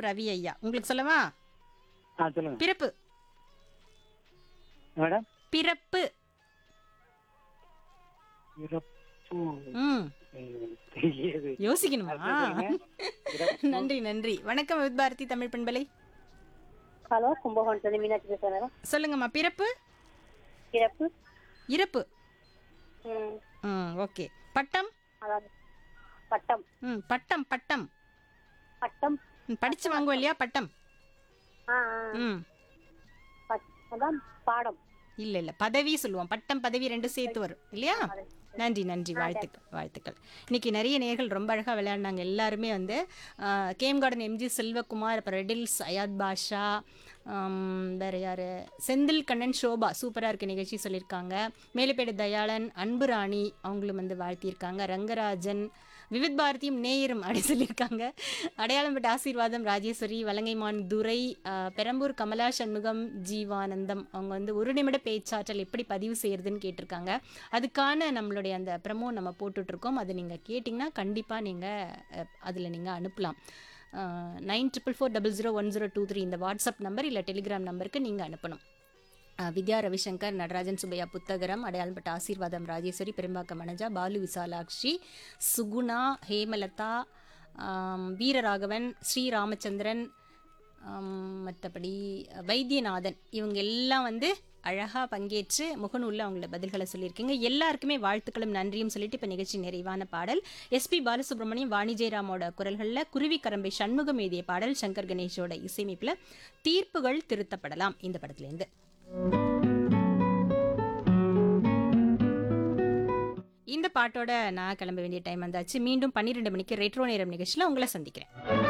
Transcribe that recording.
ரவி ஐயா உங்களுக்கு சொல்லவா ஆ சொல்லுங்க பிறப்பு மேடம் பிறப்பு இறப்பு ம் ம், தெரியாது யோசிக்கணுமா அடுத்து சொல்லுங்க. இறப்பு. நன்றி நன்றி வணக்கம் வித் பாரதி தமிழ் பண்பலை ஹலோ கும்பகோணத்துல மீனாட்சி பேசுறேன் மேடம் சொல்லுங்கம்மா பிறப்பு இறப்பு இறப்பு ம் ம் ஓகே பட்டம் அதாவது பட்டம் ம் பட்டம் பட்டம் பட்டம் ம், படிச்சு வாங்குவோம் இல்லையா பட்டம் ஆ ஆ. ம் பட்- அதான் பாடம் இல்ல இல்ல பதவி சொல்லுவோம் பட்டம் பதவி ரெண்டும் சேர்த்து வரும் இல்லையா நன்றி நன்றி வாழ்த்துக்கள் வாழ்த்துக்கள் இன்னைக்கு நிறைய நேர்கள் ரொம்ப அழகாக விளையாடினாங்க எல்லாருமே வந்து கேம் கார்டன் எம்ஜி செல்வகுமார் அப்புறம் ரெடில்ஸ் அயாத் பாஷா ஆம், வேற யாரு செந்தில் கண்ணன் சோபா சூப்பராக இருக்க நிகழ்ச்சி சொல்லியிருக்காங்க மேலப்பேடு தயாளன் அன்பு ராணி அவங்களும் வந்து வாழ்த்தியிருக்காங்க ரங்கராஜன் விவித் பாரதியும் நேயரும் அப்படி சொல்லியிருக்காங்க அடையாளம்பட்ட ஆசீர்வாதம் ராஜேஸ்வரி வலங்கைமான் துரை ஆஹ், பெரம்பூர் கமலா சண்முகம் ஜீவானந்தம் அவங்க வந்து ஒரு நிமிட பேச்சாற்றல் எப்படி பதிவு செய்யறதுன்னு கேட்டிருக்காங்க அதுக்கான நம்மளுடைய அந்த ப்ரமோ நம்ம போட்டுட்ருக்கோம் அது நீங்கள் கேட்டிங்கன்னா கண்டிப்பாக நீங்கள் அதில் நீங்கள் அனுப்பலாம் nine triple four double zero one zero two three இந்த வாட்ஸ்அப் நம்பர் இல்லை டெலிகிராம் நம்பருக்கு நீங்கள் அனுப்பணும் அஹ் வித்யா ரவிசங்கர் நடராஜன் சுப்பையா புத்தகரம் அடையாளப்பட்ட ஆசீர்வாதம் ராஜேஸ்வரி பெரும்பாக்கம் மனஜா பாலு விசாலாட்சி சுகுணா ஹேமலதா ஆம், வீரராகவன் ஸ்ரீ ராமச்சந்திரன் ஆம், மற்றபடி வைத்தியநாதன் இவங்க எல்லாம் வந்து அழகாக பங்கேற்று முகநூலில் அவங்களோட பதில்களை சொல்லியிருக்கீங்க எல்லாருக்குமே வாழ்த்துக்களும் நன்றியும் சொல்லிட்டு இப்போ நிகழ்ச்சி நிறைவான பாடல் எஸ்பி பாலசுப்ரமணியம் வாணி ஜெயராமோட குரல்களில் குருவி கரம்பை சண்முகம் எழுதிய பாடல் சங்கர் கணேஷோட இசையமைப்பில் தீர்ப்புகள் திருத்தப்படலாம் இந்த படத்துலேருந்து இந்த பாட்டோட நான் கிளம்ப வேண்டிய டைம் வந்தாச்சு மீண்டும் பன்னிரெண்டு மணிக்கு ரெட்ரோ நேரம் நிகழ்ச்சியில் உங்களை சந்திக்கிறேன்